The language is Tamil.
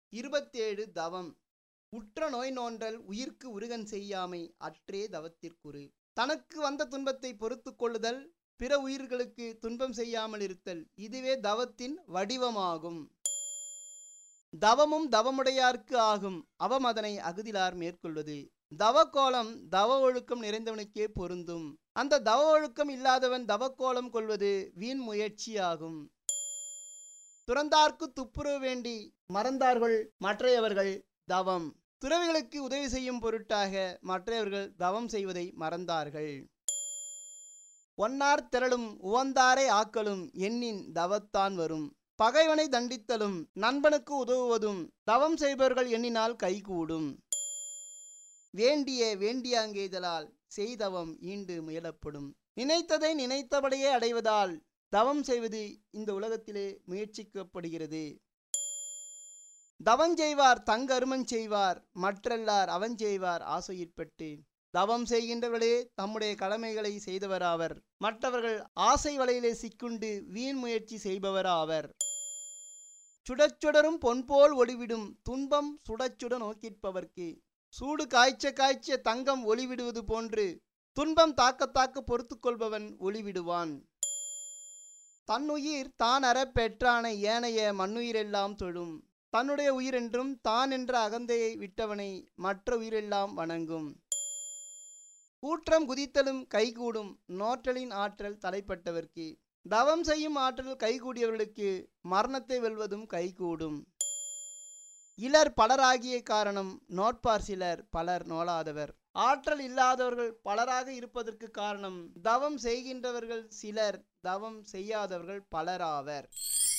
இருபத்தேழு தவம் உற்ற நோய் நோன்றல் உயிர்க்கு உருகன் செய்யாமை அற்றே தவத்திற்குரு தனக்கு வந்த துன்பத்தை பொறுத்து கொள்ளுதல் பிற உயிர்களுக்கு துன்பம் செய்யாமல் இருத்தல் இதுவே தவத்தின் வடிவமாகும் தவமும் தவமுடையார்க்கு ஆகும் அவமதனை அகுதிலார் மேற்கொள்வது தவக்கோலம் தவ ஒழுக்கம் நிறைந்தவனுக்கே பொருந்தும் அந்த தவ ஒழுக்கம் இல்லாதவன் தவக்கோலம் கொள்வது வீண் முயற்சியாகும் துறந்தார்க்கு துப்புரவு வேண்டி மறந்தார்கள் மற்றையவர்கள் தவம் துறவிகளுக்கு உதவி செய்யும் பொருட்டாக மற்றையவர்கள் தவம் செய்வதை மறந்தார்கள் ஒன்னார் திரளும் உவந்தாரை ஆக்கலும் எண்ணின் தவத்தான் வரும் பகைவனை தண்டித்தலும் நண்பனுக்கு உதவுவதும் தவம் செய்பவர்கள் எண்ணினால் கைகூடும் வேண்டிய வேண்டியாங்கேதலால் செய்தவம் ஈண்டு முயலப்படும் நினைத்ததை நினைத்தபடியே அடைவதால் தவம் செய்வது இந்த உலகத்திலே முயற்சிக்கப்படுகிறது தவம் செய்வார் தங்கருமன் செய்வார் மற்றெல்லார் அவன் செய்வார் ஆசையிற்பட்டு தவம் செய்கின்றவர்களே தம்முடைய கடமைகளை செய்தவராவர் மற்றவர்கள் ஆசை வலையிலே சிக்குண்டு வீண் முயற்சி செய்பவராவர் சுடச்சுடரும் பொன்போல் ஒளிவிடும் துன்பம் சுடச்சுட நோக்கிற்பவர்க்கு சூடு காய்ச்ச காய்ச்ச தங்கம் ஒளிவிடுவது போன்று துன்பம் தாக்க தாக்க பொறுத்து கொள்பவன் ஒளிவிடுவான் தன்னுயிர் தான் அறப் பெற்றான ஏனைய மண்ணுயிரெல்லாம் தொழும் தன்னுடைய உயிரென்றும் தான் என்ற அகந்தையை விட்டவனை மற்ற உயிரெல்லாம் வணங்கும் கூற்றம் குதித்தலும் கைகூடும் நோற்றலின் ஆற்றல் தலைப்பட்டவர்க்கு தவம் செய்யும் ஆற்றல் கைகூடியவர்களுக்கு மரணத்தை வெல்வதும் கைகூடும் இலர் பலராகிய காரணம் நோட்பார் சிலர் பலர் நோலாதவர் ஆற்றல் இல்லாதவர்கள் பலராக இருப்பதற்கு காரணம் தவம் செய்கின்றவர்கள் சிலர் தவம் செய்யாதவர்கள் பலராவர்